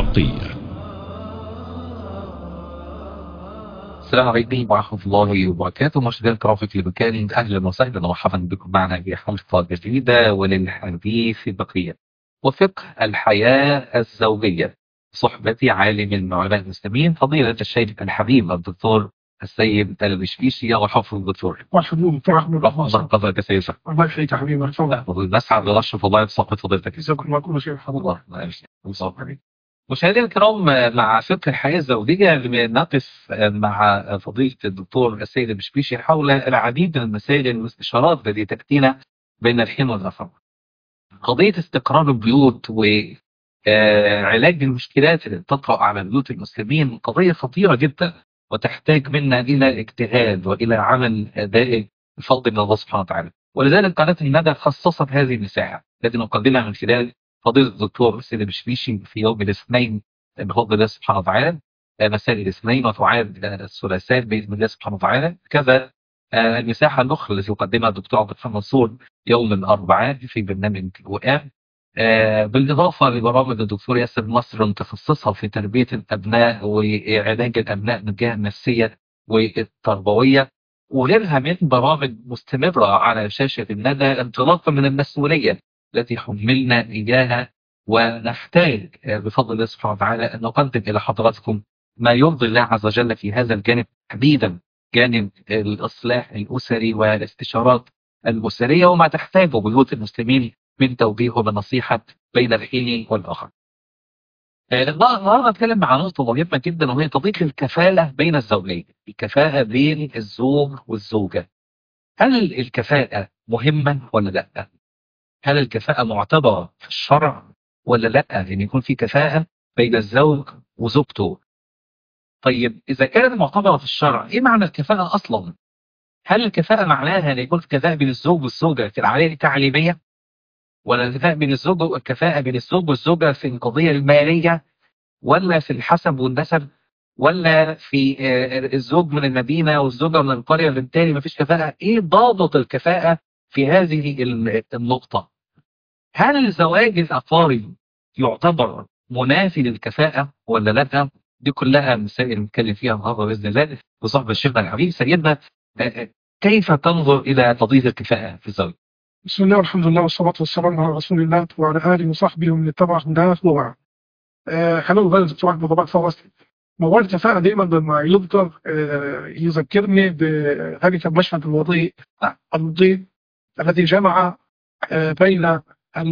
الحقية السلام عليكم ورحمة الله وبركاته مشاهدينا الكرام في كل مكان أهلا وسهلا ومرحبا بكم معنا في حلقة جديدة وللحديث بقية وفقه الحياة الزوجية صحبة عالم من علماء المسلمين فضيلة الشيخ الحبيب الدكتور السيد البشبيشي وحفظ الدكتور مرحبا بك ورحمة الله رحمة وبركاته الله قدر كثيرا الله يحييك يا حبيبي تفضل نسعد ونشرف والله بصحبة فضيلتك جزاكم الله كل خير حفظ الله الله الله مشاهدينا الكرام مع فقه الحياة الزوجية نقف مع فضيلة الدكتور السيد البشبيشي حول العديد من المسائل والاستشارات التي تأتينا بين الحين والآخر. قضية استقرار البيوت وعلاج المشكلات التي تطرأ على بيوت المسلمين قضية خطيرة جدا وتحتاج منا إلى اجتهاد وإلى عمل دائم بفضل من الله سبحانه وتعالى. ولذلك قناة الندى خصصت هذه المساحة التي نقدمها من خلال فضيلة الدكتور السيد البشبيشي في يوم الاثنين بفضل الله سبحانه وتعالى مساء الاثنين وتعاد الثلاثاء بإذن الله سبحانه وتعالى كذا المساحة الأخرى التي يقدمها الدكتور عبد الرحمن منصور يوم الأربعاء في برنامج وئام بالإضافة لبرامج الدكتور ياسر مصر متخصصة في تربية الأبناء وعلاج الأبناء من الجهة النفسية والتربوية وغيرها من برامج مستمرة على شاشة الندى انطلاقا من المسؤولية التي حملنا إياها ونحتاج بفضل الله سبحانه وتعالى أن نقدم إلى حضراتكم ما يرضي الله عز وجل في هذا الجانب تحديدا جانب الإصلاح الأسري والاستشارات الأسرية وما تحتاجه بيوت المسلمين من توجيه ونصيحة بين الحين والآخر. النهارده نتكلم عن نقطة مهمة جدا وهي قضية الكفاءة بين الزوجين، الكفاءة بين الزوج والزوجة. هل الكفاءة مهمة ولا لأ؟ هل الكفاءة معتبرة في الشرع ولا لا ان يكون في كفاءة بين الزوج وزوجته طيب اذا كانت معتبرة في الشرع ايه معنى الكفاءة اصلا هل الكفاءة معناها ان يكون في كفاءة بين الزوج والزوجة في العملية التعليمية ولا الكفاءة بين الزوج والكفاءة بين الزوج والزوجة في القضية المالية ولا في الحسب والنسب ولا في الزوج من المدينة والزوجة من القرية بالتالي ما فيش كفاءة ايه ضابط الكفاءة في هذه النقطة هل زواج الأقارب يعتبر منافي للكفاءة ولا لا دي كلها مسائل نتكلم فيها النهارده باذن الله بصحبه الشيخنا الحبيب سيدنا كيف تنظر الى قضيه الكفاءه في الزوج؟ بسم الله والحمد لله والصلاة والسلام على رسول الله وعلى آله وصحبه ومن اتبع هداه وبعد. حلو بقى دكتور أحمد طبعا فوز موضوع الكفاءة دايما لما يذكر آه يذكرني بهذه المشهد الوضيء الوضيء الذي جمع آه بين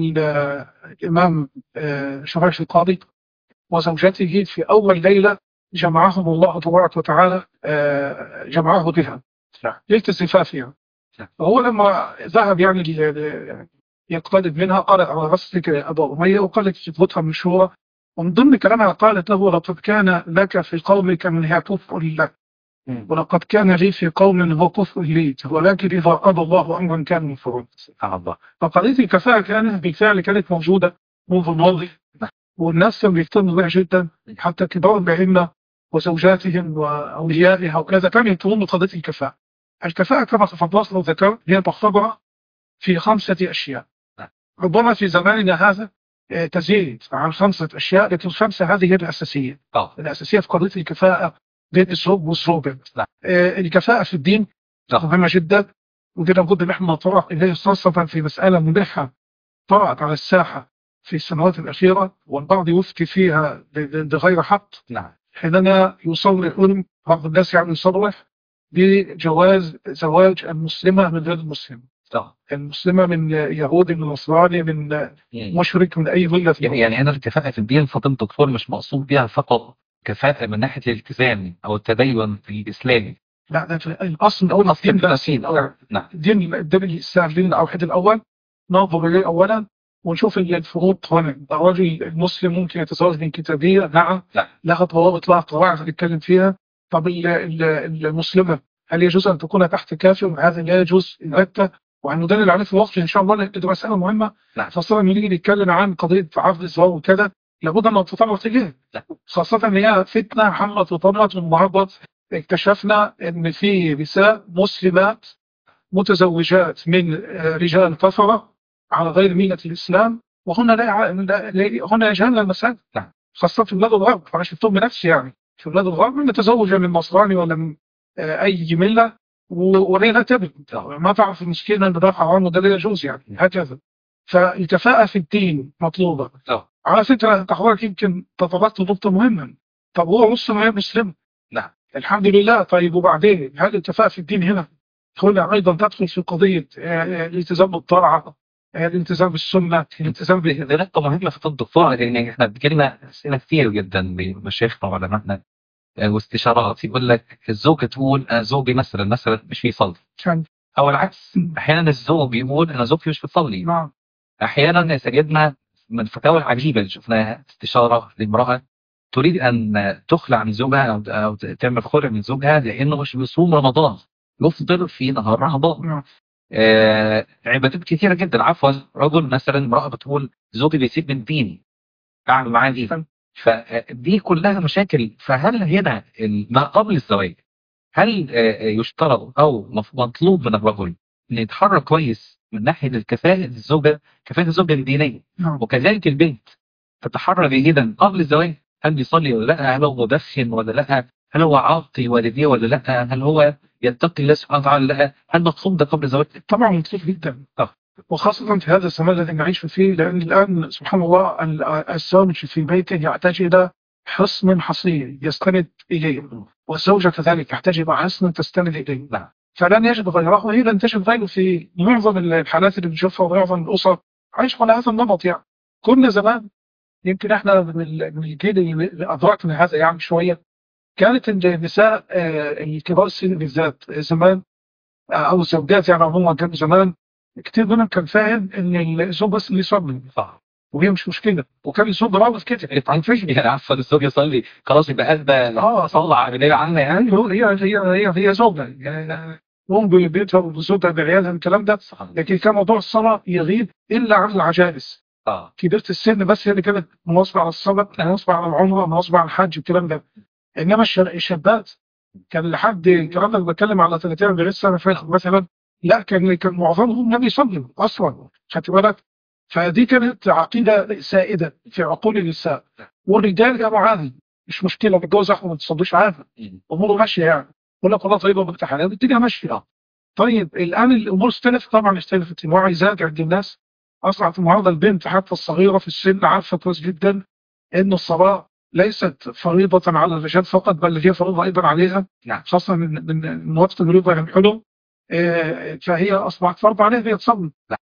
الإمام شريح القاضي وزوجته في أول ليلة جمعهم الله تبارك وتعالى جمعه بها ليلة زفافها فهو لما ذهب يعني يقترب منها قال على رأسك يا أبا أمية وقالت خطبتها مشهورة ومن ضمن كلامها قالت له لقد كان لك في قومك من هي كفء لك ولقد كان لي في قوم هو كفء لي ولكن إذا قضى الله أمرا كان مفروض سبحان الله فقضية الكفاءة كانت بالفعل كانت موجودة منذ الماضي والناس كانوا بيهتموا بها جدا حتى كبار الأئمة وزوجاتهم وأوليائها وكذا كانوا يهتمون بقضية الكفاءة الكفاءة كما تفضلت وذكرت هي تعتبر في خمسة أشياء ربما في زماننا هذا تزيد عن خمسة أشياء لكن الخمسة هذه هي الأساسية الأساسية في قضية الكفاءة بين الزوج والزوجة آه الكفاءة في الدين مهمة جدا ودي لابد ان احنا نطرح اليه خاصة في مسألة ملحة طرأت على الساحة في السنوات الأخيرة والبعض يفتي فيها بغير حق نعم حينما يصرحون بعض الناس يعني يصرح بجواز زواج المسلمة من غير المسلم المسلمة من يهودي من نصراني من مشرك من أي ملة يعني هنا الكفاءة في الدين فضل الدكتور مش مقصود بها فقط كفاءة من ناحية الالتزام أو التدين الإسلامي لا ده الأصل أول الدين الأصيل نعم الدين الدين الإسلام الدين الأوحد الأول ننظر إليه أولا ونشوف الفروض هنا الرجل المسلم ممكن يتزوج من كتابية نعم لا. لها ضوابط لها قواعد نتكلم فيها طب المسلمة هل يجوز أن تكون تحت كافر هذا لا يجوز البتة وهندلل عليه في وقت إن شاء الله لأن دي مسألة مهمة نعم. خاصة لما نيجي نتكلم عن قضية عقد الزواج وكذا لابد من تطرق تجاه خاصة ان هي فتنة حملت وطمت النهارده اكتشفنا ان في نساء مسلمات متزوجات من رجال كفرة على غير ملة الإسلام وهنا لا هنا يجهلنا المسألة نعم. خاصة في بلاد الغرب أنا شفتهم بنفسي يعني في بلاد الغرب من يتزوج من نصراني ولا من آه، أي ملة و- وليلة تبن ما تعرف المسكينة إن ده حرام وده لا يجوز يعني هكذا فالكفاءة في الدين مطلوبة نعم. على فكرة أنت حضرتك يمكن تطرقت نقطة مهمة طب هو مسلم وهي مسلم نعم. الحمد لله طيب وبعدين هل الكفاءة في الدين هنا هنا أيضا تدخل في قضية آه، آه، الالتزام بالطاعة آه، الالتزام بالسنة الالتزام ب- دي نقطة مهمة في الدكتور لأن احنا بتجيلنا أسئلة كتير جدا من مشايخنا وعلمائنا آه، واستشارات يقول لك الزوجة تقول أنا زوجي مثلا مثلا مش بيصلي كان أو العكس أحيانا الزوج بيقول أنا زوجتي مش بتصلي نعم أحيانا سجدنا من الفتاوى العجيبة اللي شفناها استشارة لامرأة تريد أن تخلع من زوجها أو أو تعمل خلع من زوجها لأنه مش بيصوم رمضان يفطر في نهار رمضان نعم آه عبادات كثيرة جدا عفوا رجل مثلا امرأة بتقول زوجي بيسيب من ديني أعمل معاه دي فهم. فدي كلها مشاكل فهل هنا ال- ما قبل الزواج هل آه، يشترط أو مف- مطلوب من الرجل أن يتحرك كويس من ناحية الكفاءة الزوجة كفاءة الزوجة الدينية نعم وكذلك البنت تتحرك جيدا قبل الزواج هل بيصلي ولا لا هل هو مدخن ولا لا هل هو عاقي والديه ولا لا هل هو يتقي الله سبحانه وتعالى ولا لا هل مطلوب ده قبل الزواج طبعا مطلوب جدا آه. وخاصة في هذا الزمان الذي نعيش فيه لأن الآن سبحان الله ال- الزوج في بيته يحتاج إلى حصن حصين يستند إليه والزوجة كذلك تحتاج إلى حصن تستند إليه نعم. فلن يجد غيره وهي لن تجد غيره في معظم الحالات اللي بنشوفها ومعظم الأسر عايش على هذا النمط يعني كنا زمان يمكن احنا من ال- من الجيل اللي أدركنا هذا يعني شوية كانت النساء آه، الكبار السن بالذات زمان آه، أو الزوجات يعني عموما كان زمان كتير منهم كان فاهم ان الزوج بس اللي يصلي صح وهي مش مشكله وكان الزوج رافض كده يعني عفوا الزوج يصلي خلاص يبقى قلبه اه صلى على النبي عنا يعني يعني هو- هي هي هي هي زوجه يعني هم ببيتها وزوجها بعيالها الكلام ده لكن كان موضوع الصلاه يغيب الا عن العجائز اه كبيره السن بس هي اللي كانت مواظبه على الصلاه مواظبه على العمره مواظبه على الحج الكلام ده انما الش- الشابات كان لحد الكلام ده بتكلم على 30 40 سنه فاتت مثلا لا كان كان معظمهم لم يصلوا اصلا خدت بالك فدي كانت عقيده سائده في عقول النساء والرجال كانوا عادي مش مشكله بتجوز احمد ما تصليش عادي اموره ماشيه يعني يقول لك والله طيبه بامتحانات الدنيا ماشيه طيب الان الامور اختلفت طبعا اختلفت الوعي زاد عند الناس اصبحت النهارده البنت حتى الصغيره في السن عارفه كويس جدا ان الصلاه ليست فريضه على الرجال فقط بل هي فريضه ايضا عليها نعم. خاصه من من من وقت الرضا الحلم آه، فهي اصبحت فرض عليها هي تصلي نعم.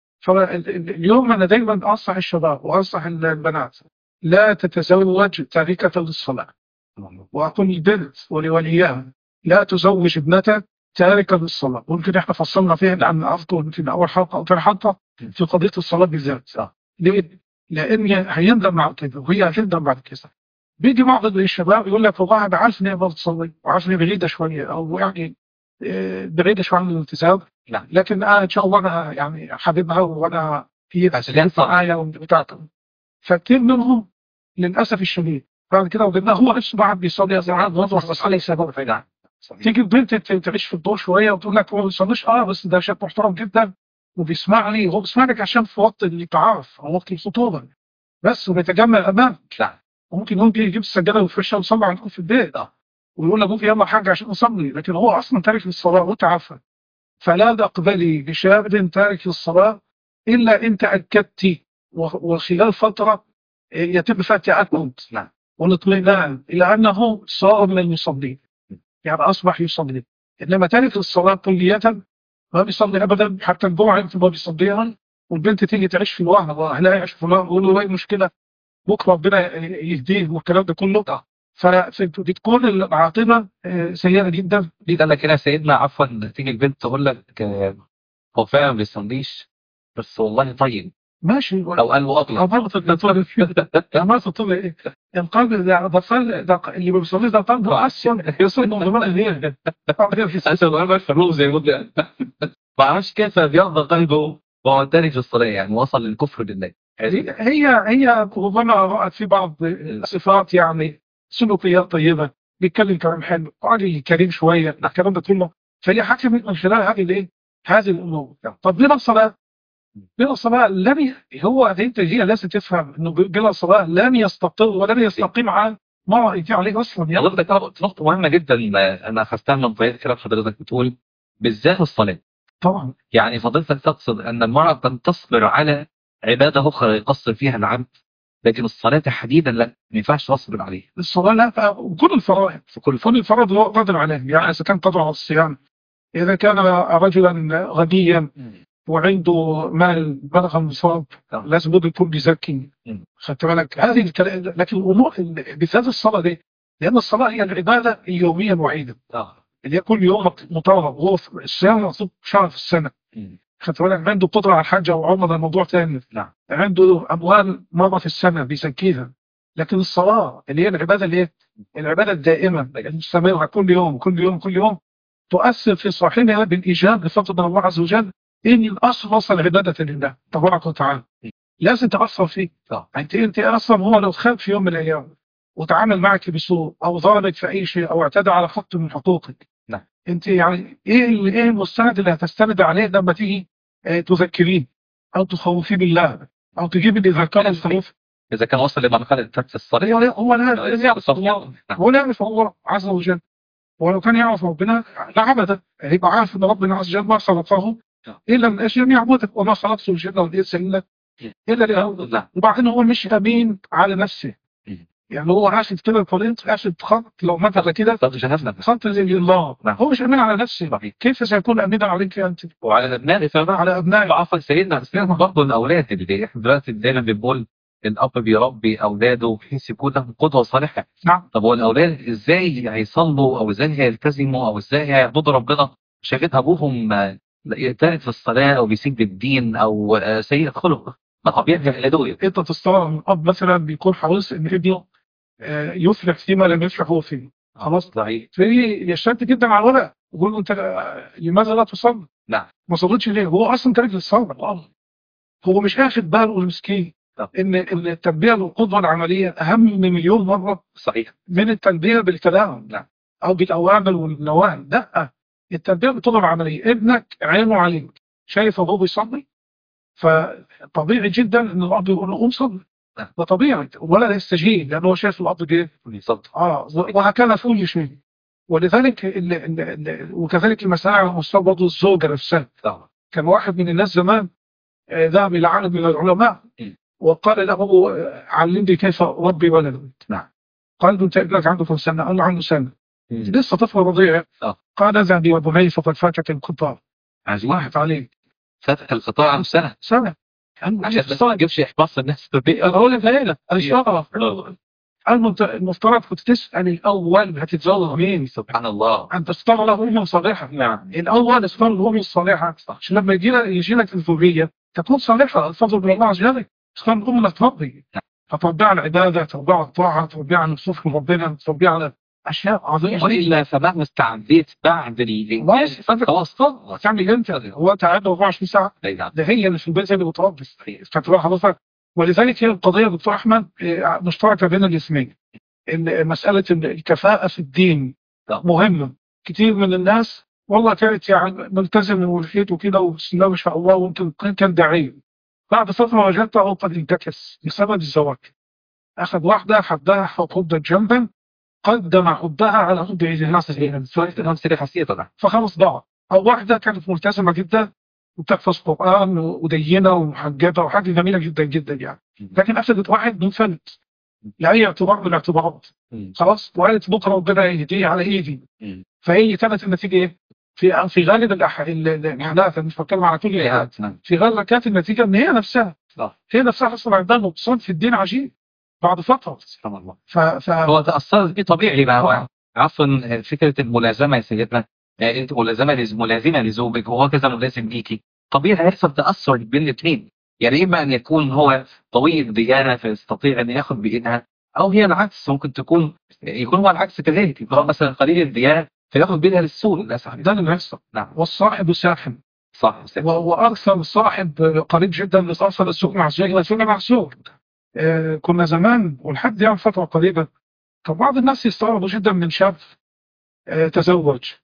فاليوم انا دايما انصح الشباب وانصح البنات لا تتزوج تاركه للصلاه واقول للبنت ولوليها لا تزوج ابنتك تاركة للصلاة ممكن احنا فصلنا فيها لأن أذكر في أول حلقة أو ثاني حلقة في قضية الصلاة بالذات آه. ليه؟ لأن هيندم بعد كده وهي هتندم بعد كده بيجي بعض الشباب يقول لك والله أنا عارف إن هي ما بتصلي وعارف إن هي بعيدة شوية أو يعني آه، بعيدة شوية عن الالتزام نعم. لكن أنا إن شاء الله أنا يعني حبيبها وأنا هي عشان ينصح. معايا وبتاعتها فكتير منهم للأسف الشديد بعد كده وجدنا هو نفسه بعد بيصلي أزعاج نظر بس عليه سبب نعم تيجي البنت ت- تعيش في الدور شويه وتقول لك هو ما بيصليش اه بس ده شاب محترم جدا وبيسمعني هو بيسمعك عشان في وقت التعارف او وقت الخطوبه بس وبيتجمع امامك نعم وممكن ممكن يجيب السجاده ويفرشها ويصلي عندكم في البيت آه. ويقول لابوك يلا حاجه عشان اصلي لكن هو اصلا تارك للصلاه وانت عارفه فلا تقبلي بشاب تارك للصلاه الا ان تاكدت و- وخلال فتره يتم فيها التاكد نعم. والاطمئنان الى انه صار من المصلين يعني اصبح يصلي انما تارك الصلاه كليه ما بيصلي ابدا حتى الجمعه يمكن ما بيصليها والبنت تيجي تعيش في الوهم واهلها يعيشوا في الوهم يقولوا ايه المشكله بكره ربنا يهديه والكلام ده كله فبتكون العاقبه آه، سيئه جدا دي قال لك هنا سيدنا عفوا تيجي البنت تقول لك آه، هو فعلا ما بيصليش بس والله طيب ماشي او قلبه ابيض أمرت الدكتور أمرت الطب إيه؟ القلب ده ده قلب ده اللي ما بيصليش ده قلبه أسيا يصير من ضمن الليل اسال قلبك فلوس زي ما قلت ما اعرفش كيف بيرضى قلبه وهو تارك الصلاه يعني وصل للكفر بالله هي هي هي ربما رأت في بعض الصفات يعني سلوكيات طيبة بيتكلم كلام حلو راجل كريم شوية الكلام ده كله فهي حكمت من خلال هذه الايه؟ هذه الامور طب ليه الصلاة؟ بلا صلاة لن ي... هو انت هي لازم تفهم انه بلا صلاة لن يستقر ولن يستقيم على ما انت عليه اصلا يعني حضرتك قلت نقطة مهمة جدا أنا أخذتها من طريقة كلام حضرتك بتقول بالذات الصلاة طبعا يعني فضيلتك تقصد أن المرأة قد تصبر على عبادة أخرى يقصر فيها العبد لكن الصلاة تحديدا لا ما ينفعش تصبر عليها الصلاة لا ف- وكل الفرائض في كل كل الفرائض هو قادر عليه يعني اذا كان قادر على الصيام اذا كان رجلا غنيا وعنده مال بلغ النصاب نعم. لازم برضه يكون بيزكي مم. خدت بالك هذه الكلام لكن الامور ال- بالذات الصلاه دي لان الصلاه هي العباده اليوميه الوحيده آه. اللي هي كل يوم مطالب هو في- الصيام مطلوب شهر في السنه مم. خدت بالك عنده قدره على الحج او عمره ده موضوع ثاني نعم. عنده اموال مره في السنه بيزكيها لكن الصلاه اللي هي العباده اللي هي العباده الدائمه المستمره كل يوم كل يوم كل يوم تؤثر في صاحبها بالايجاب بفضل من الله عز وجل ان الاصل وصل عباده لله تبارك وتعالى لازم تاثر فيه آه. انت انت اصلا هو لو خاب في يوم من الايام وتعامل معك بسوء او ظالمك في اي شيء او اعتدى على حق من حقوقك نعم. انت يعني ايه اللي ايه المستند اللي هتستند عليه لما تيجي آه، تذكريه او تخوفيه بالله او تجيب الاذكار الخوف إذا كان وصل لمرحلة ترك الصلاة هو هو لا يعرف الله نعم. هو لا يعرف الله عز وجل ولو كان يعرف ربنا لعبده يبقى عارف ان ربنا عز وجل ما خلقه نعم. الا من اجل ان يعبده وما خلقت الجن والانس الا الا ليعبدون نعم. وبعدين هو مش امين على نفسه مم. يعني هو عاشت كده الطريق عاشت خط لو مات على كده صلاة جهنم خط زي الله نعم. هو مش امين على نفسه صحيح. كيف سيكون امينا عليك انت وعلى الأبناء فما على ابنائك عفوا سيدنا اسلام برضه الاولاد اللي احنا دلوقتي دايما بنقول الاب بيربي اولاده بحيث يكون لهم قدوه صالحه نعم طب هو الاولاد ازاي هيصلوا او ازاي هيلتزموا او ازاي هيعبدوا ربنا شايفين ابوهم آه، يتارك في الصلاه او بيسيب الدين او آه، سيء خلق ما طبيعي يقلدوه انت تستغرب الاب مثلا بيكون حريص ان ابنه آه، يفلح فيما لم يفلح هو فيه خلاص ضعيف فهي يشتد جدا على الولد يقول له انت لماذا لا تصلي؟ نعم. ما صليتش ليه؟ هو اصلا تارك للصلاه هو مش اخد باله المسكين نعم. ان ان التربيه والقدوه العمليه اهم من مليون مره صحيح من التربيه بالكلام نعم. او بالاوامر والنواهي لا التربيه بالقدوه العمليه ابنك عينه عليك شايف ابوه بيصلي فطبيعي جدا ان الاب يقول له قوم صلي نعم. ده طبيعي ولا يستجيب لانه هو شايف الاب ايه بالظبط اه و- وهكذا في كل شيء ولذلك ال ال ال وكذلك المسألة على مستوى برضه الزوجة نفسها طبعا كان واحد من الناس زمان آه، ذهب إلى عالم من العلماء م. وقال له آه، علمني كيف أربي ولدا نعم. قال له أنت ابنك عنده كم سنة؟ قال له عنده سنة مم. لسه طفل رضيع آه. قال اذهب يا بني فقد فاتك القطار عجيب راحت عليه فتح القطاع عنه سنه سنة عشان بس ما يجيبش احباط الناس انا اقول لك هنا انا إيه. اشتغل المت- المفترض كنت تسال الاول هتتزوج مين؟ سبحان الله انت تختار له امه صالحه نعم الاول اختار الامه الصالحه عشان لما يجي لك يجي لك الذريه تكون صالحه الفضل من الله عز وجل اختار الام اللي تربي فتربيها على العباده تربيها على الطاعه تربيها على الخوف من ربنا تربيها على اشياء عظيمه والا فمهما استعديت بعد ال بس فانت خلاص هتعمل انت هو انت قاعد 24 ساعه لا نعم ده هي اللي في البيت هي اللي بتربي فتبقى حضرتك ولذلك هي القضيه دكتور احمد إيه، مشتركه بين الاثنين ان مساله إن الكفاءه في الدين نعم. مهمه كتير من الناس والله كانت يعني ملتزم ووحيد وكده وبسم الله ما شاء الله ويمكن كان داعيه بعد فتره وجدته قد انتكس بسبب الزواج اخذ واحده حبها حبا جنبا قدم حبها على حب الناس امثله حسيطه ده فخلص ضاع او واحده كانت ملتزمه جدا وبتحفظ قران ودينه ومحجبه وحاجه جميله جدا جدا يعني لكن اخذت واحد منفلت لاي اعتبار من الاعتبارات مم. خلاص وقالت بكره ربنا يهديه على ايدي مم. فهي كانت النتيجه ايه؟ في في غالب الأح- ال- ال- الحالات أنا مش بتكلم على كل الحالات نعم في غالب كانت النتيجه ان هي نفسها صح هي نفسها حصل عندها نقصان في الدين عجيب بعد فتره سبحان الله ف, ف... هو تاثرت بيه طبيعي بقى طبعا. هو عفوا فكره الملازمه يا سيدنا يعني انت ملازمه لز- ملازمه لزوجك وهو كذا ملازم ليكي طبيعي هيحصل تاثر بين الاثنين يعني اما ان يكون هو قوي الديانه فيستطيع ان ياخذ بايدها او هي العكس ممكن تكون يكون هو العكس كذلك يكون هو مثلا قليل الديانه فياخذ بايدها للسوء للاسف ده اللي بيحصل نعم والصاحب ساحب صح و- واكثر صاحب قريب جدا لصاحب السوق مع الزوج مسؤول مع السوق آه، كنا زمان ولحد يعني فتره قريبه كان بعض الناس يستغربوا جدا من شاب آه، تزوج نعم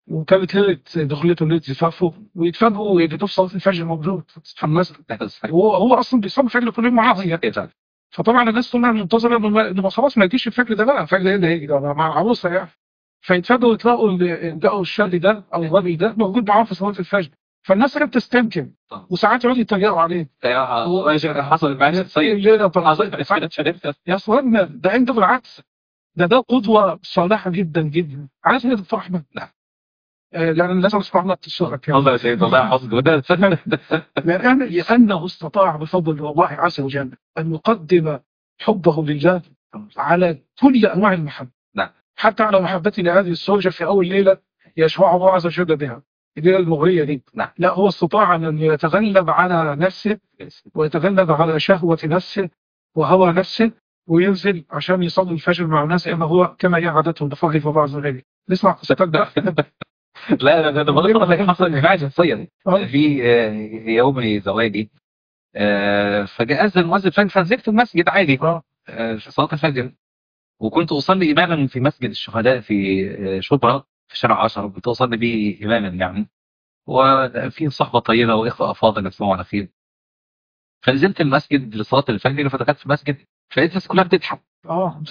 وكانت ليله دخلته ليله زفافه ويتفاجئوا ان صلاه الفجر موجود في المسجد هو هو اصلا بيصلي الفجر كل يوم معاه يعني فطبعا الناس كلها منتظره انه إنه خلاص ما يجيش الفجر ده بقى الفجر ايه اللي هيجي ده مع العروسه يعني فيتفاجئوا يتلاقوا ال- لقوا الشاب ده او الراجل ده موجود معاهم في صلاه الفجر فالناس كانت تستمتع وساعات يقعدوا يتريقوا عليه حصل معايا إيه الليله طلعت يا اخوانا ده انت بالعكس ده ده قدوه صالحه جدا جدا عارف يا دكتور احمد؟ نعم. آه، لان لازم اسمع لك الصوره كده الله يا سيد الله يحفظك وده لأن لأنه استطاع بفضل الله عز وجل أن يقدم حبه لله على كل أنواع المحبة نعم. حتى على محبته لهذه الزوجة في أول ليلة يشفع الله عز وجل بها الليلة المغرية دي نعم. لا هو استطاع أن يتغلب على نفسه ويتغلب على شهوة نفسه وهوى نفسه وينزل عشان يصلي الفجر مع الناس لأنه هو كما هي عادته بفضل الله عز وجل نسمع قصتك ده لا لا ده بقول لك حصل معايا شخصيا آه. في آه، يوم زواجي آه، فجاء اذن مؤذن فجر فنزلت المسجد عادي آه. آه، في صلاه الفجر وكنت اصلي اماما في مسجد الشهداء في آه، شبرا في شارع 10 كنت اصلي به اماما يعني وفي صحبه طيبه واخوه افاضل يسمعوا على خير فنزلت المسجد لصلاه الفجر فدخلت في المسجد فلقيت الناس كلها بتضحك اه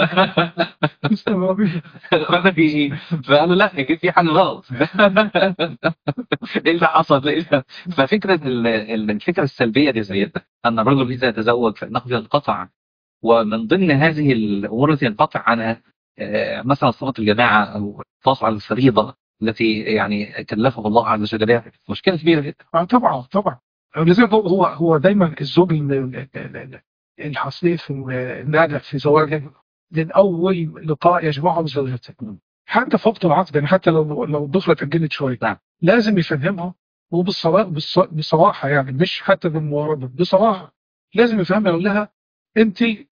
مستغربين فانا في ايه؟ فقالوا لا اكيد في حاجه غلط ايه اللي حصل؟ إيه اللي- ففكره ال- ال- الفكره السلبيه دي زيادة ان الرجل اذا تزوج فانه ينقطع ومن ضمن هذه الامور التي ينقطع عنها آه، مثلا صلاه الجماعه او الحفاظ على الفريضه التي يعني كلفه الله عز وجل بها مشكله كبيره جدا آه طبعا طبعا لذلك هو هو هو دايما الزوج ال- ال- ال- الحصيف الناجح في زواجه من اول لقاء يجمعه بزوجته حتى في وقت العقد يعني حتى لو لو الدخله اتاجلت شويه نعم. لازم يفهمها وبالصراحه بالص- بصراحه يعني مش حتى بالموارده بصراحه لازم يفهمها يقول لها انت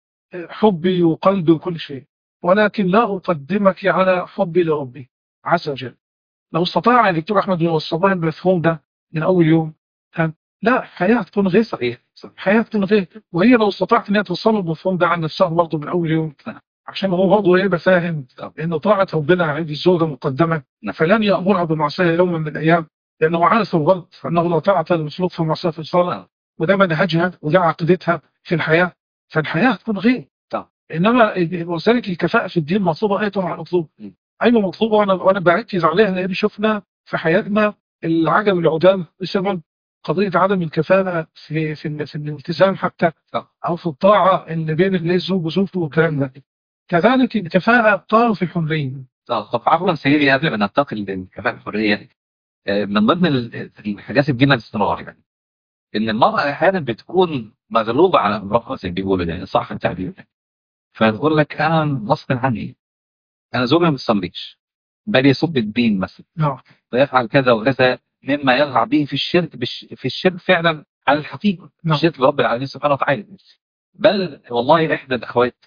حبي وقلبي وكل شيء ولكن لا اقدمك على حبي لربي عز وجل لو استطاع الدكتور احمد لو استطاع المفهوم ده من اول يوم كان لا حياه تكون غير صحيح صحيح. حياه تكون غير وهي لو استطاعت انها توصل المفهوم ده عن نفسها برضه من اول يوم نعم. عشان هو برضه يبقى فاهم طبعا. ان طاعه ربنا عند الزوجه مقدمه نعم. فلن يامرها بمعصيه يوما من الايام لانه عارف الغلط انه لا طاعه للمخلوق في معصيه في الصلاه وده منهجها وده عقيدتها في الحياه فالحياه هتكون غير طبعا. انما ولذلك الكفاءه في الدين مطلوبه ايه طبعا مطلوبه م. ايوه مطلوبه وانا وانا بركز عليها لان شفنا في حياتنا العجم العدام بسبب قضيه عدم الكفاءه في في, في الالتزام حتى صح. او في الطاعه اللي بين اللي الزوج وزوجته والكلام ده كذلك الكفاءه طار في الحريه طب طب عفوا سيدي قبل ما ننتقل للكفاءة الحرية آه، من ضمن ال- الحاجات اللي بتجينا الاستمرار يعني ان المرأة احيانا بتكون مغلوبة على امرها زي ما بيقولوا يعني صح التعبير فتقول لك انا غصب عني انا زوجي ما بيصليش بل يسب الدين مثلا نعم ويفعل كذا وكذا مما يقع به في الشرك بش في الشرك فعلا على الحقيقة نعم. الشرك برب العالمين سبحانه وتعالى بل والله احدى الاخوات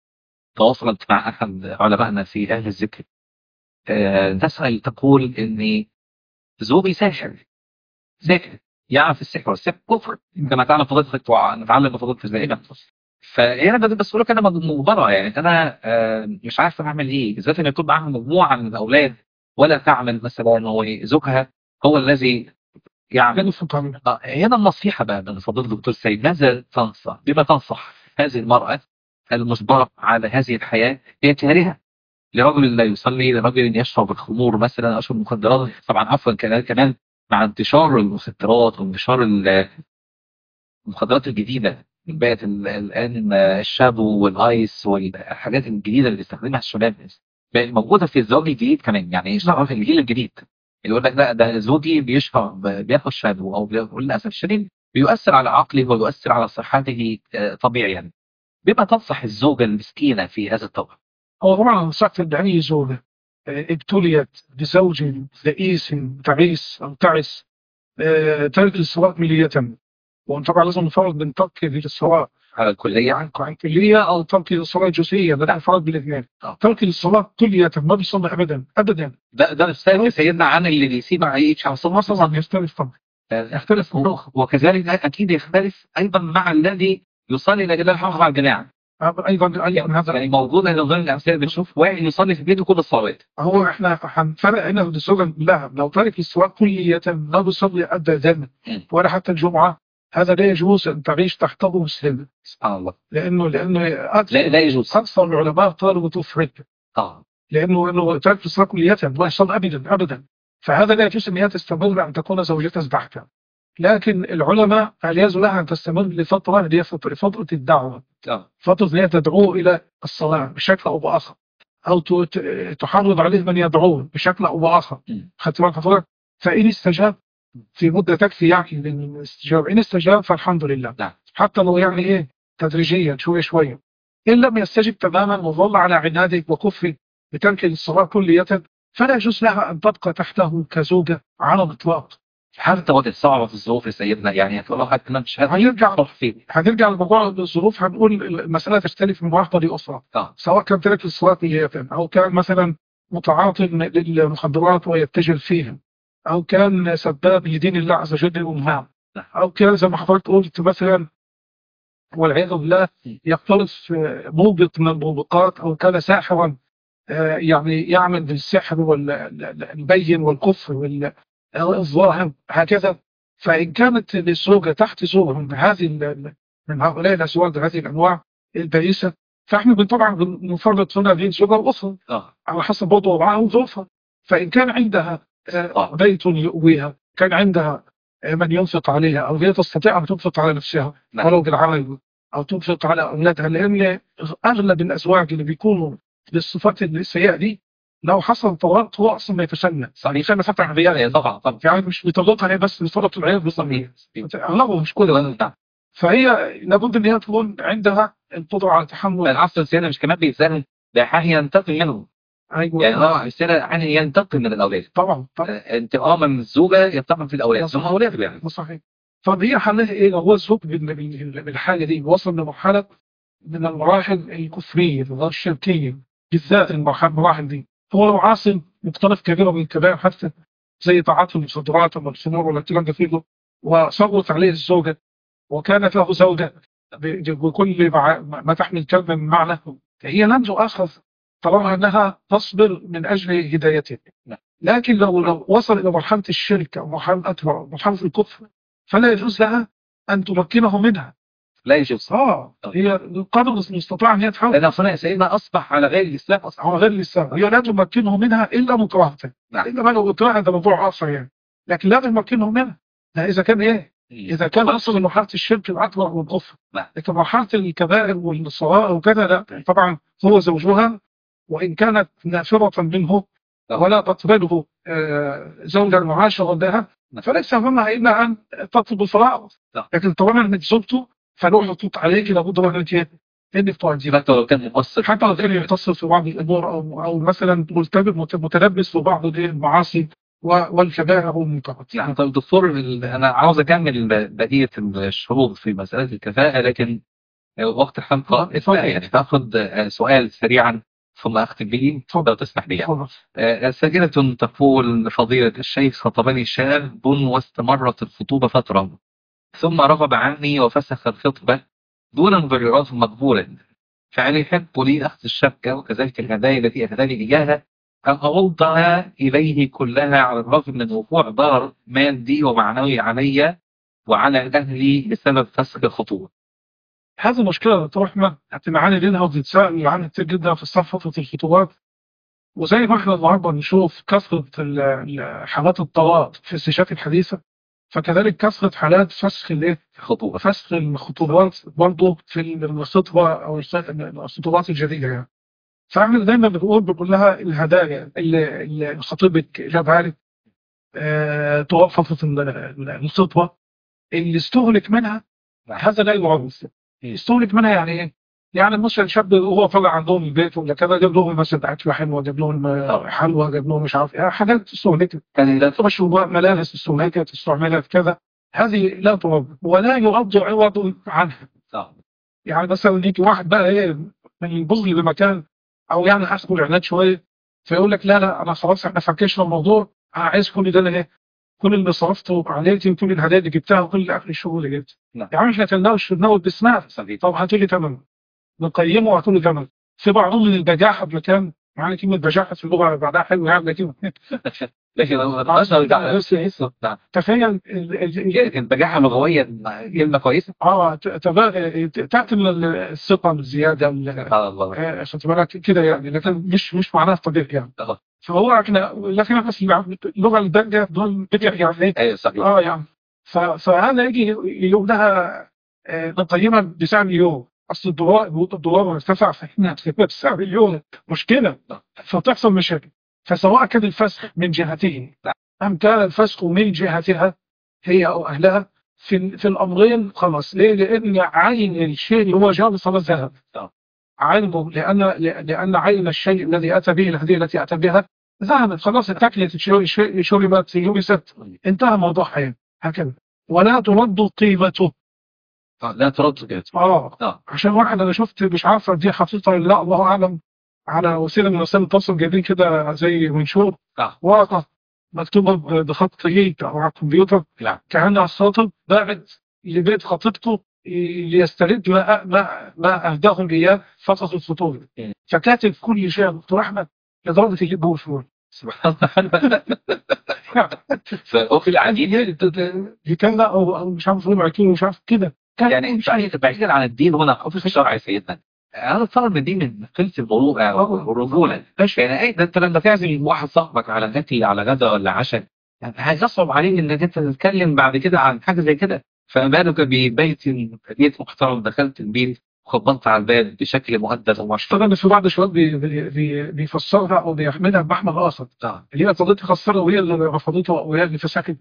تواصلت مع احد علمائنا في اهل الذكر آه، تسأل تقول إني زوجي ساحر ساحر يعرف السحر والسحر كفر كما تعلم فضيلتك ونتعلم فضيلتك دائما فهي انا بس بقول لك انا مجبره يعني انا آه، مش عارفه اعمل ايه بالذات ان يكون معاها مجموعه من الاولاد ولا تعمل مثلا وزوجها هو الذي يعمل كان في قانون آه، هنا النصيحه بقى من فضيله الدكتور سيد ماذا تنصح؟ بما تنصح هذه المراه المجبره على هذه الحياه هي كارهه لرجل لا يصلي لرجل يشرب الخمور مثلا يشرب مخدرات طبعا عفوا كمان كمان مع انتشار المخدرات وانتشار ال- المخدرات الجديده بقت ال- الان الشابو والايس والحاجات الجديده اللي بيستخدمها الشباب بقت موجوده في الزواج الجديد كمان يعني اشتغل في الجيل الجديد يقول لك لا ده زوجي بيشرب بياخد شابو او بي- للاسف الشديد بيؤثر على عقله ويؤثر على صحته آه، طبيعي يعني بما تنصح الزوجه المسكينه في هذا الطبع هو طبعا نصحت لأي زوجة آه، ابتليت بزوج بئيس تعيس أو تعس آه، ترك الصلاة ملية وطبعا لازم نفرق بين ترك للصلاة على الكليه عن عن كلية أو ترك للصلاة جزئية ده فرق بين الاثنين آه. ترك للصلاة كلية ما بيصلي أبدا أبدا ده ده نفسه سيدنا عن اللي بيسيب عيش على طبعا طبعا يختلف طبعا يختلف وكذلك اكيد يختلف ايضا مع الذي يصلي لاجل الحافظ على الجماعه ايضا ايضا هذا يعني موجودة من ضمن الأمثلة بنشوف واحد يصلي في بيته كل الصلوات هو احنا هنفرق هنا بين الزوجة كلها لو ترك الصلاة كلية لا بيصلي ابدا مم. ولا حتى الجمعة هذا لا يجوز ان تعيش تحته مسلم سبحان الله لانه لانه لا اكثر لا يجوز اكثر العلماء قالوا تفرق اه لانه انه ترك الصلاة كلية لا يصلي ابدا ابدا فهذا لا يجوز ان هي تستمر ان تكون زوجته تحته لكن العلماء اجازوا لها ان تستمر لفترة اللي هي فترة فترة الدعوة اه فترة ان هي تدعوه الى الصلاة بشكل او باخر او ت- ت- تحرض عليه من يدعوه بشكل او باخر مم. خدت بالك حضرتك فان استجاب في مده تكفي يعني للاستجابه ان استجاب فالحمد لله نعم. حتى لو يعني ايه تدريجيا شويه شويه ان لم يستجب تماما وظل على عناده وكفره بترك الصلاه كليه فلا يجوز لها ان تبقى تحته كزوجه على الاطلاق حتى وقت صعبة في الظروف يا سيدنا يعني الواحد كمان مش هيقدر هيرجع يروح فين هنرجع لموضوع الظروف هنقول المساله تختلف من واحده لاخرى اه سواء كان ترك الصلاة نية أو كان مثلا متعاط للمخدرات ويتجر فيها أو كان سباب لدين الله عز وجل ومنعم نعم. أو كان زي ما حضرتك قلت مثلا والعياذ بالله يقترف آه، موبق من الموبقات أو كان ساحرا آه، يعني يعمل بالسحر والبين والكفر والظاهر هكذا فإن كانت الزوجة تحت زوجة من هذه ال- من هؤلاء الأزواج هذه الأنواع البائسة فاحنا بن- طبعا بنفرق هنا بين زوجة وأخرى اه على حسب برضه وضعها وظروفها فإن كان عندها آه، آه. بيت يؤويها كان عندها آه، من ينفق عليها أو هي تستطيع أن تنفق على نفسها نعم. ولو بالعمل أو تنفق على أولادها لأن أغلب الأزواج اللي بيكونوا بالصفات السيئة دي لو حصل طلاق هو أصلا ما يتسنى صحيح يتسنى فتح عيال يعني طبعا طبعا يعني مش بيطلقها هي بس بيطلق العيال بالصحيح أغلبهم مش كده نعم فهي لابد ان هي تكون عندها القدره على تحمل العصر السيدنا مش كمان بيتسال ده حاجة ينتقم منهم ايوه يعني هو السيدنا يعني ينتقم من الأولاد طبعا طبعا آه، انتقاما من الزوجة ينتقم في الأولاد ثم أولاده يعني ده صحيح طب هي حلها ايه لو هو الزوج بال- بال- بالحاله دي وصل لمرحله من المراحل الكفريه والشركيه بالذات المرحله المراحل دي هو لو عاصم مقترف كبيره من الكبائر حتى زي تعاطي المخدرات والخمور والكلام ده كله وصبرت عليه الزوجه وكانت له زوجه ب- بكل مع- ما تحمل كلمه من معنى هي لن تؤاخذ طالما انها تصبر من اجل هدايته نعم. لكن لو لو وصل الى مرحله الشرك او مرحله اكبر أو مرحله الكفر فلا يجوز لها ان تمكنه منها لا يجوز اه هي قدر المستطاع ان هي تحاول لأن أصلا سيدنا أصبح على غير الإسلام أصلا على غير الاسلام هي لا تمكنه منها الا مكرهه نعم. الا ما لو اكرهه ده موضوع اخر يعني لكن لا تمكنه منها لا اذا كان ايه اذا كان وصل لمرحله الشرك الاكبر والكفر نعم. لكن مرحله الكبائر والصغائر وكذا لا طبعا هو زوجها وان كانت نافره منه نعم. ولا تقبله آه، زوجا معاشرا لها نعم. فليس همها الا ان تطلب الفراغ نعم. لكن طالما انك زوجته فله حقوق عليك لابد من انك إيه؟ انك تؤديها حتى لو كان مقصر حتى لو كان يتصل في بعض الامور او او مثلا ملتبس مت- متلبس في بعض الإيه؟ المعاصي و- والكبائر والمنكرات يعني طيب دكتور ال- أنا عاوز أكمل ب- بقية الشروط في مسألة الكفاءة لكن وقت الحلقة اتفضل. يعني تاخد آه، سؤال سريعا ثم أختم به اتفضل. لو تسمح لي يعني. اتفضل. آه، ساجنة تقول فضيلة الشيخ خطبني شاب واستمرت الخطوبة فترة ثم رغب عني وفسخ الخطبة دون مبررات مقبولة فهل يحب لي أخذ الشبكة وكذلك الهدايا التي أهداني إياها أم أردها إليه كلها على الرغم من وقوع ضرر مادي ومعنوي علي وعلى أهلي بسبب فسخ الخطوبة هذه المشكله دكتور احمد هتنعاني منها وتتساءل عنها كتير جدا في الصف فتره الخطوبات وزي ما احنا النهارده بنشوف كثره ال- ال- حالات الطلاق في السيشات الحديثه فكذلك كثره حالات فسخ الايه؟ الخطوبة فسخ الخطوبات برضه في الخطبه او الخ- الخطوبات الجديده يعني. فاحنا دايما بنقول بنقول لها الهدايا اللي اللي خطيبك جابها لك آه، طوال فتره ال- ال- الخطبه اللي استهلك منها نعم. هذا لا يعرف يستهلك منها يعني ايه؟ يعني مثلا شاب وهو طالع عندهم البيت ولا كذا جاب لهم مثلا اكله حلوه جاب لهم آه، حلوى جاب لهم مش عارف ايه حاجات استهلكت كان لا مشروبات ملابس استهلكت استعملت كذا هذه لا ترد ولا يرد عوض عنها آه. يعني مثلا يجي واحد بقى ايه ينبغ لي بمكان او يعني هدخل عناد شويه فيقول لك لا لا انا خلاص احنا فكشنا الموضوع انا عايز كل ده ايه كل اللي صرفته عليك وكل الهدايا اللي جبتها وكل اخر الشغل اللي جبته نعم. يا عم احنا كلناش في دماغه بسمعت صديق طب هاتوا لي ثمن نقيمه وطول جمل في بعضهم من البجاحه بمكان معنى كلمه بجاحه في اللغه بعدها حلو يعني لكن لكن اشهر ده نفس الاسم نعم. تخيل ال- ال- البجاحه لغويا كلمه كويسه اه ت- تبا- تاتي من ال- الثقه الزياده ال- سبحان الله آه، خدت بالك كده يعني لكن مش مش معناها طبيعي يعني آه. فهو احنا لكن بس اللغه الدارجه دول بدع يعني إيه؟ ايوه صحيح اه يعني ف- فهذا يجي يقول لها آه، نقيمها بسعر اليوم اصل الدولار الدولار ارتفع فاحنا بسعر اليوم مشكله فتحصل مشاكل فسواء كان الفسخ من جهته ام كان الفسخ من جهتها هي او اهلها في في الامرين خلاص ليه؟ لان عين الشيء اللي هو جاب صلاه ذهب آه. عينه لان لان عين الشيء الذي اتى به الهديه التي اتى بها ذهبت خلاص اتكلت شربت يبست انتهى موضوعها هكذا ولا ترد قيمته آه، لا ترد كده اه اه عشان واحد انا شفت مش عارفه دي حقيقه ولا لا الله اعلم على وسيله من وسائل التواصل جايبين كده زي منشور آه. ورقه مكتوبه ب- بخط ايد او على الكمبيوتر نعم. كان الخاطب بعد لبيت خطيبته ي- ليسترد ما ما ما اهداهم اياه فتره الخطوبه مم. فكاتب كل شيء يا دكتور احمد لدرجه يجيب هو فلوس سبحان الله ففي العديد دي كان لا او أو مش عارف ربع كيلو مش عارف كده كان يعني مش عارف بعيد- بعيدا عن الدين هنا حكم في الشرع يا سيدنا انا اتصور ان دي من قله المروءه والرجوله يعني ايه ده انت لما تعزم واحد صاحبك على اكل على غدا ولا عشاء يعني هيصعب عليك انك انت تتكلم بعد كده عن حاجه زي كده فما بالك ببيت بيت محترم دخلت البيت وخبطت على الباب بشكل مهدد ومشروع طبعا في بعض الشباب بي بي بي بيفسرها او بيحملها بمحمل اخر اللي هي فضلت تخسرها وهي اللي رفضتها وهي اللي فسكت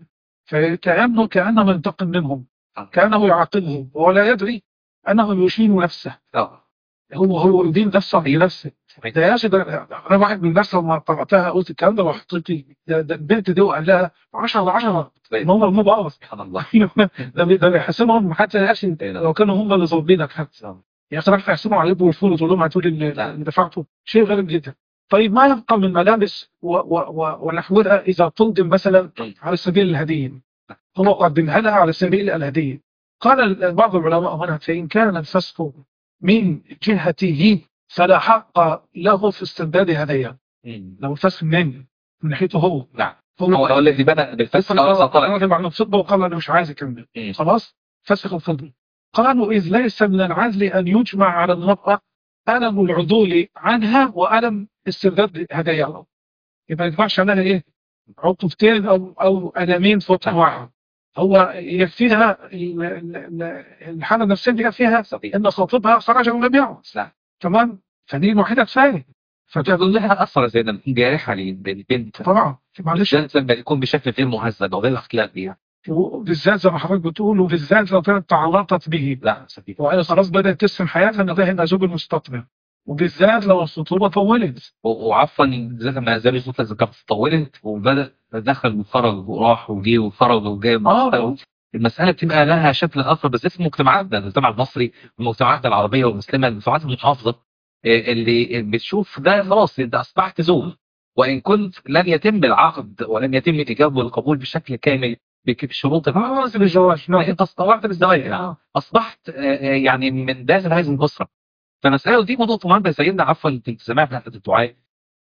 فكانه كانه ينتقم منهم آه. كانه يعاقبهم وهو لا يدري انه يشين نفسه اه هو هو يدين نفسه لنفسه ده يا أخي ده انا واحد من الناس لما قراتها قلت الكلام ده وحطيتي ده, ده البنت دي وقال لها 10 10 طيب. هم مو بعض سبحان الله ده بي- ده بيحسبهم حتى يا اخي لو كانوا هم اللي ظالمينك حتى يا اخي راح تحسبهم عليكم والفول وتقول لهم هاتوا لي اللي نعم. اللي دفعته شيء غريب جدا طيب ما يبقى من ملابس و و و ونحوها اذا تقدم مثلا طيب. على سبيل الهديه هو قدمها لها على سبيل الهديه قال ال- بعض العلماء هنا فان كان الفسق من جهته فلا حق له في استرداد هدايا مم. لو الفسق من من ناحيته هو نعم هو هو الذي بدا بالفسق او سطر الراجل مع الخطبه وقال انا مش عايز اكمل خلاص فسخ الخطبه قالوا اذ ليس من العدل ان يجمع على المراه الم العدول عنها والم استرداد هداياها يبقى ما ينفعش عليها ايه عقوبتين او او المين في وقت واحد هو يكفيها ال- ال- ال- الحاله النفسيه اللي يكفيها صحيح ان خطيبها خرج من المبيع نعم تمام فدي الوحيده كفايه فتقول لها اثر زي ده جارحه للبنت طبعا معلش بالذات لما يكون بشكل غير مهذب او غير اخلاقي يعني وبالذات زي ما حضرتك بتقول وبالذات لو كانت تعرضت به لا صحيح وهي خلاص بدات ترسم حياتها انها هنا زوج المستقبل وبالذات لو الخطوبه طولت و- وعفوا زي ما زي ما قلت لك كانت طولت وبدا دخل وخرج وراح وجي وخرج وجاي آه. المساله بتبقى لها شكل اخر بالذات في مجتمعاتنا المجتمع المصري والمجتمعات العربيه والمسلمه المجتمعات المحافظه إيه، اللي بتشوف ده خلاص انت اصبحت زوج وان كنت لن يتم العقد ولن يتم الاجابه والقبول بشكل كامل بك- بشروط اه في الزواج نعم. انت استطعت بالزواج يعني. آه. اصبحت آه، آه، يعني من داخل هذه الاسره فمساله دي موضوع مهم يا سيدنا عفوا كنت سمعت احد الدعاء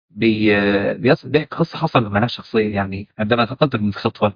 بي آه، بيص- بيحكي قصه حصلت معنا شخصيا يعني عندما تقدم من خطوه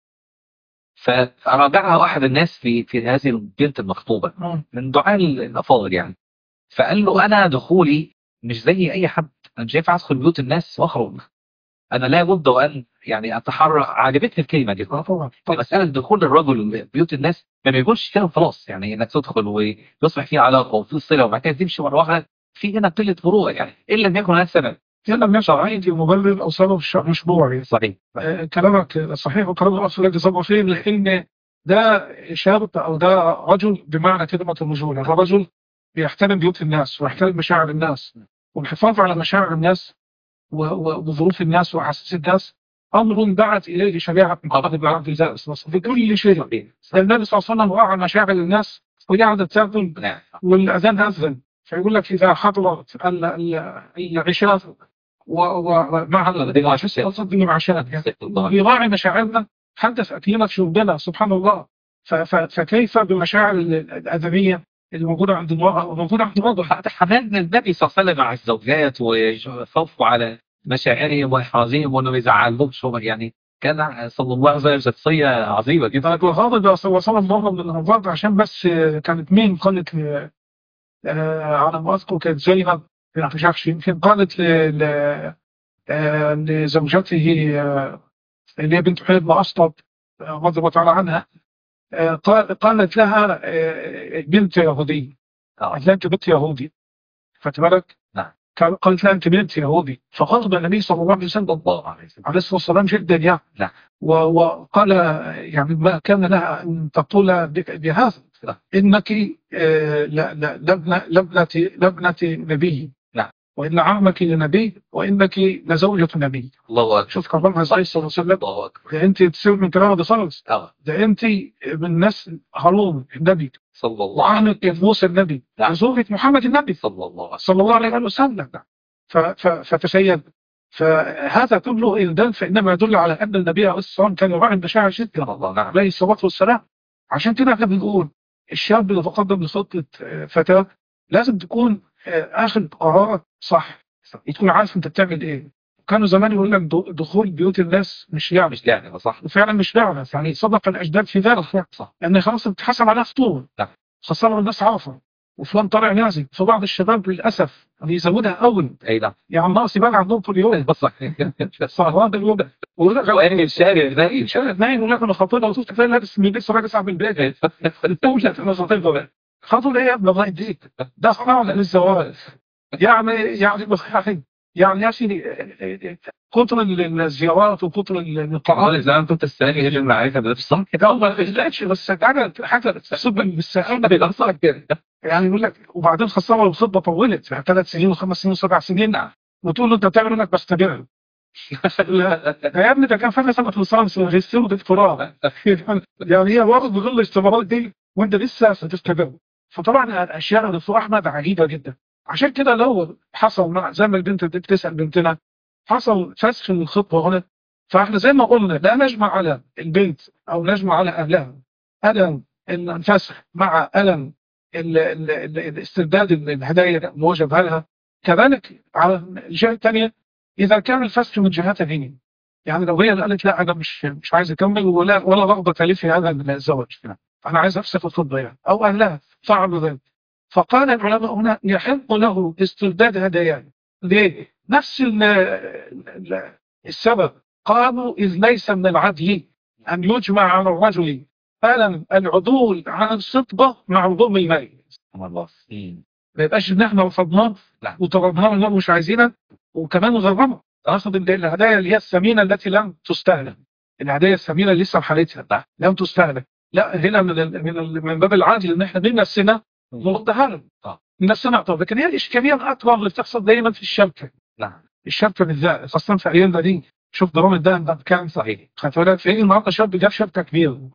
فراجعها واحد الناس في في هذه البنت المخطوبه آه. من دعاء الافاضل يعني فقال له انا دخولي مش زي اي حد انا مش هينفع ادخل بيوت الناس واخرج انا لا بد وان يعني اتحرى عجبتني الكلمه دي آه طبعا طبعا مسألة دخول الرجل بيوت الناس ما بيكونش كده خلاص يعني انك تدخل ويصبح في علاقه وفي صله وبعد كده تمشي مره واحده في هنا قله فروع يعني ان لم يكن هذا السبب هنا من شرعية مبرر او سبب ش- مشروعي صحيح آه، كلامك صحيح وكلام الاصل الذي صبر فيه لان ده شاب او ده رجل بمعنى كلمه الرجوله ده رجل بيحترم بيوت الناس ويحترم مشاعر الناس والحفاظ على مشاعر الناس و- و- وظروف الناس واحاسيس الناس امر دعت اليه شريعه محمد بن عبد الله في كل شيء النبي صلى الله عليه وسلم راعى مشاعر الناس وقعدت تاكل نعم والاذان اذن فيقول لك اذا حضرت ال- ال- العشاء ومع الصد العشاء يراعي مشاعرنا حتى في اكلنا في شربنا سبحان الله ف- ف- فكيف بمشاعر الادميه اللي موجوده عند المراه وموجوده عند الرجل حتى حنان النبي صلى الله عليه وسلم مع الزوجات وخوفه على مشاعرهم واحرازهم وانه ما يزعلهمش هو يعني كان صلى الله عليه وسلم شخصيه عظيمه جدا طيب وغاضب وصل مره من الامراض عشان بس آه، كانت مين قالت آه، آه، على ما اذكر كانت زينب بنت جحش يمكن قالت ل- ل- آه، لزوجته آه، اللي هي بنت حيي بن اسطد آه، رضي الله تعالى عنها آه، قال- قالت لها آه، بنت يهوديه آه. قالت لها انت بنت يهودي خدت بالك؟ نعم. قال- قالت لها انت بنت يهودي فغضب النبي صلى الله عليه وسلم الله عليه وسلم عليه الصلاه والسلام جدا يعني نعم. و- وقال يعني ما كان لها ان تقول ب- بهذا نعم. انك آه، لا- لا- لابنه لابنه لابنه نبي نعم. وان عمك لنبي وانك لزوجه نبي الله اكبر شوف كرمها ازاي صلى الله عليه وسلم الله اكبر ده انت تصير من كلام ده خالص آه. ده انت من نسل هارون النبي صلى الله عليه وعمك موسى النبي نعم. وزوجة محمد النبي صلى الله عليه وسلم صلى الله عليه وسلم ف- ف- فتخيل فهذا كله إن دل فإنما يدل على أن النبي عليه الصلاة والسلام كان يراعي المشاعر جدا الله نعم عليه الصلاة والسلام عشان كده احنا بنقول الشاب اللي تقدم لخطة آه، فتاة لازم تكون آه، آخذ قرارات صح تكون عارف أنت بتعمل إيه كانوا زمان يقول لك دو- دخول بيوت الناس مش لعبة مش لعنة صح وفعلا مش لعبة يعني صدق الأجداد في ذلك صح لأن خلاص بتحسب عليها فطور نعم. خاصة الناس عارفة وفلان طالع نازل فبعض الشباب للأسف بيزودها أول اي نعم يعني الناس يبان عندهم كل يوم بس صح سهران اليوم ويقول لك وين الشارع ده شارع اثنين يقول لك انا خاطرها وشفت فين لابس من لسه راجع من البيت الدولة انا خاطرها خاطر ايه يا ابن الله يديك ده حرام للزواج يعني يعني يعني يعني يا سيدي كتر الزيارات وكتر اللقاءات زي ما كنت الثاني هجم معاك ده في الصح لا ما بيلاقيش بس حاجه حاجه تحسب بالسهاله بيأثر كده يعني يقول لك وبعدين خاصه لو الخطبه طولت يعني ثلاث سنين وخمس سنين وسبع سنين نعم وتقول له انت بتعمل انك بستمر لا يا ابني ده كان فاهم سنه ليسانس ماجستير ودكتوراه يعني هي برضه بظل الاختبارات دي وانت لسه هتستمر فطبعا الاشياء يا دكتور احمد عجيبه جدا عشان كده لو حصل مع زي ما البنت دي بتسال بنتنا حصل فسخ الخطبه هنا فاحنا زي ما قلنا لا نجمع على البنت او نجمع على اهلها الم الفسخ مع الم ال- ال- ال- الاسترداد الهدايا الموجبه لها كذلك على الجهه الثانيه اذا كان الفسخ من جهتها هي يعني لو هي اللي قالت لا انا مش مش عايز اكمل ولا ولا رغبه لي في هذا الزواج انا عايز افسخ الخطبه يعني او اهلها فعلوا ذلك فقال العلماء هنا يحق له استرداد هداياه ليه؟ نفس ال- ال- السبب قالوا اذ ليس من العدل ان يجمع على الرجل الم العدول عن الخطبه مع ضم المال سبحان الله ما يبقاش ان احنا رفضناه نعم. وطردناه انهم مش عايزينها وكمان غرمه اخذ ال- الهدايا اللي هي الثمينه التي لم تستهلك الهدايا الثمينه اللي لسه بحالتها لم تستهلك لا هنا من ال من, ال من باب العدل ان احنا من نفسنا نردها لهم آه. من نفسنا طب لكن هي الاشكاليه الاكبر اللي بتحصل دايما في الشبكه نعم الشبكه بالذات خاصه في ايامنا دي شوف ضرام الدهن ده كان صحيح خدت بالك في النهارده شاب جاب شبكه كبيره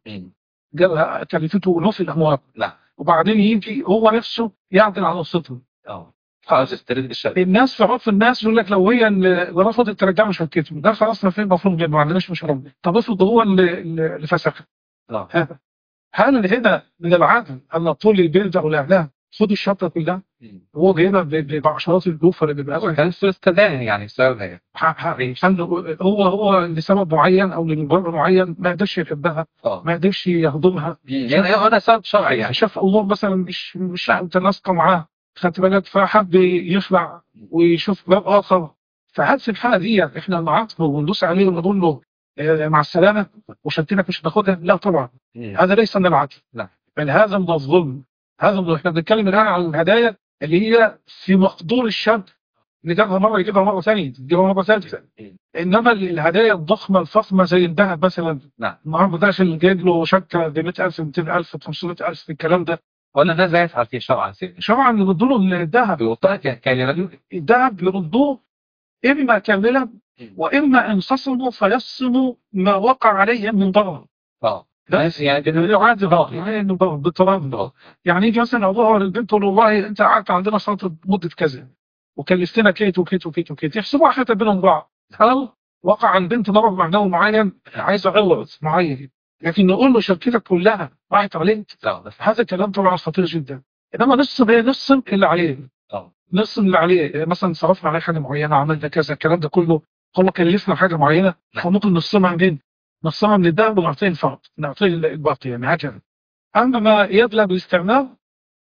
جاب كلفته نص الاموال نعم وبعدين يجي هو نفسه يعدل على الصفر اه خلاص استرد الشركة الناس في عرف الناس يقول لك لو هي اللي رفضت ترجع له شبكته ده خلاص ما في مفهوم جدا ما عندناش مشكله طب افرض هو اللي اللي فسخ اه هل هنا من العدل ان طول البلد او الاعلام خدوا الشبكه كلها هو هنا ب- ب- بعشرات الجوفر اللي بيبقى كان في استدان يعني بسببها يعني ح- ح- عشان هو هو لسبب معين او لمبرر معين ما قدرش يحبها اه ما قدرش يهضمها يعني انا سبب شرعي يعني يعني شاف امور مثلا مش مش متناسقه معاه خدت بالك فحب يخلع ويشوف باب اخر فهل في الحاله دي احنا نعاقبه وندوس عليه ونقول له آه، مع السلامه وشتينك مش هتاخدها؟ لا طبعا هذا ليس من العدل لا. بل هذا من الظلم هذا من احنا بنتكلم الان عن الهدايا اللي هي في مقدور الشاب اللي جابها مره يجيبها مره ثانيه يجيبها مره ثالثه انما الهدايا الضخمه الفخمه زي الذهب مثلا نعم. النهارده داخل جايب له شبكه ب 100000 200000 500000 الكلام ده ولا الناس لا يفعل فيه شرعا سيدي شرعا يردوا له الذهب بيوطئ كان رجل الذهب يردوه اما كاملا واما انفصلوا فيصلوا ما وقع عليهم من ضرر اه لا. بس يعني يعاد ضرر يعني ضرر بالتراضي يعني يجي مثلا ابوها للبنت تقول له والله انت قعدت عندنا فتره مده كذا وكلفتنا كيت وكيت وكيت وكيت يحسبوا حتى بينهم بعض هل وقع عن بنت ضرر معناه معين عايز عوض معين لكن نقول له شركتك كلها راحت عليك لا بس هذا كلام طبعا خطير جدا انما نفصل هي نفصل اللي عليه اه نفصل اللي عليه مثلا صرفنا عليه حاجه معينه عملنا كذا الكلام ده كله هو كلفنا حاجه معينه فممكن نفصلها منين؟ نفصلها من الذهب ونعطيه الفرد نعطيه الباقي يعني هكذا اما ما يبلغ بالاستعمال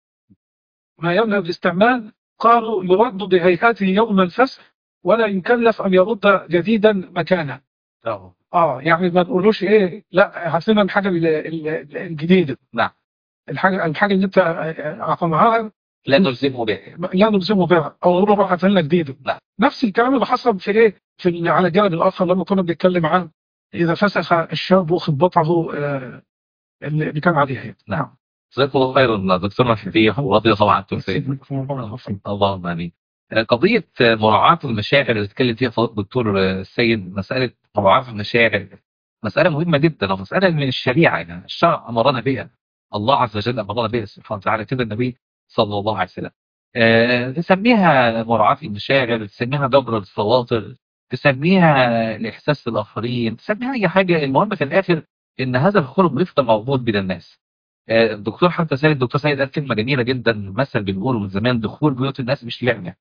ما يبلغ بالاستعمال قالوا يرد بهيئته يوم الفسخ ولا يكلف ان يرد جديدا مكانه اه اه يعني ما نقولوش ايه لا هات لنا الحاجه ال- ال- الجديده نعم. الحاجه الحاجه اللي انت اعطيناها لا نلزمه به لا نلزمه بها او نقول له روح هات لنا جديده نعم. نفس الكلام اللي حصل في ايه في ال- على الجانب الاخر لما كنا بنتكلم عن اذا فسخ الشاب خطبته آه، اللي كان عليها نعم جزاكم الله خيرا دكتور حفيظ ورضي الله عنكم سيدنا اللهم امين قضية مراعاة المشاعر اللي اتكلم فيها فضيلة الدكتور السيد مسألة مراعاة المشاعر مسألة مهمة جدا ومسألة من الشريعة يعني الشرع أمرنا بها الله عز وجل أمرنا بها سبحانه وتعالى كده النبي صلى الله عليه وسلم آه، تسميها مراعاة المشاعر تسميها جبر الخواطر تسميها الإحساس بالآخرين تسميها أي حاجة المهم في الآخر إن هذا الخلق يفضل موجود بين الناس آه، الدكتور حتى سيد الدكتور سيد قال كلمة جميلة جدا مثل بنقوله من زمان دخول بيوت الناس مش لعبة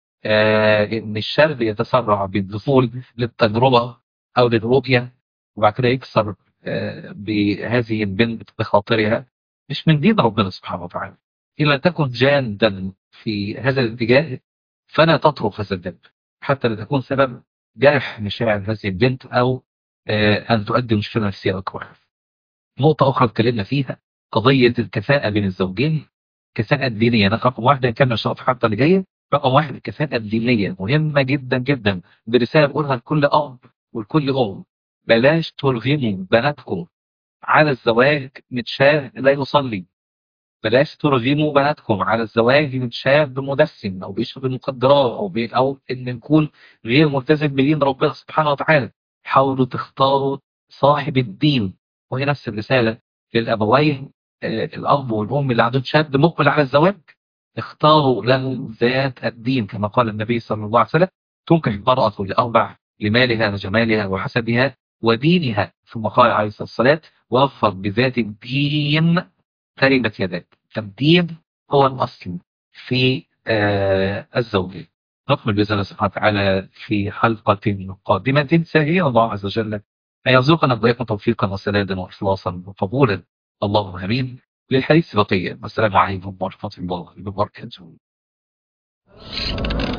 آه، ان الشاب يتسرع بالدخول للتجربه او للرؤيه وبعد كده يكسر آه، بهذه البنت بخاطرها مش من دين ربنا سبحانه وتعالى إن لم تكن جادا في هذا الاتجاه فلا تترك هذا الذنب حتى لا تكون سبب جرح مشاعر هذه البنت او آه، ان تؤدي مشكله نفسيه اكبر. نقطه اخرى اتكلمنا فيها قضيه الكفاءه بين الزوجين الكفاءه الدينيه ده رقم واحد نكمل ان شاء الله في الحلقه اللي جايه رقم واحد الكفاءة الدينية مهمة جدا جدا دي رسالة بقولها لكل أب ولكل أم بلاش ترغموا بناتكم على الزواج من شاب لا يصلي بلاش ترغموا بناتكم على الزواج من شاب مدسم أو بيشرب المخدرات أو بي أو إن يكون غير ملتزم بدين ربنا سبحانه وتعالى حاولوا تختاروا صاحب الدين وهي نفس الرسالة للأبوين آه، الأب والأم اللي عندهم شاب مقبل على الزواج اختاروا له ذات الدين كما قال النبي صلى الله عليه وسلم تنكح المرأة لأربع لمالها وجمالها وحسبها ودينها ثم قال عليه الصلاة والسلام وفر بذات الدين تربت يداك الدين هو الأصل في آه الزوج نكمل بإذن الله سبحانه وتعالى في حلقة قادمة سهية الله عز وجل أن يرزقنا وإياكم توفيقا وسدادا وإخلاصا وقبولا اللهم آمين للحديث بقية والسلام عليكم ورحمة الله وبركاته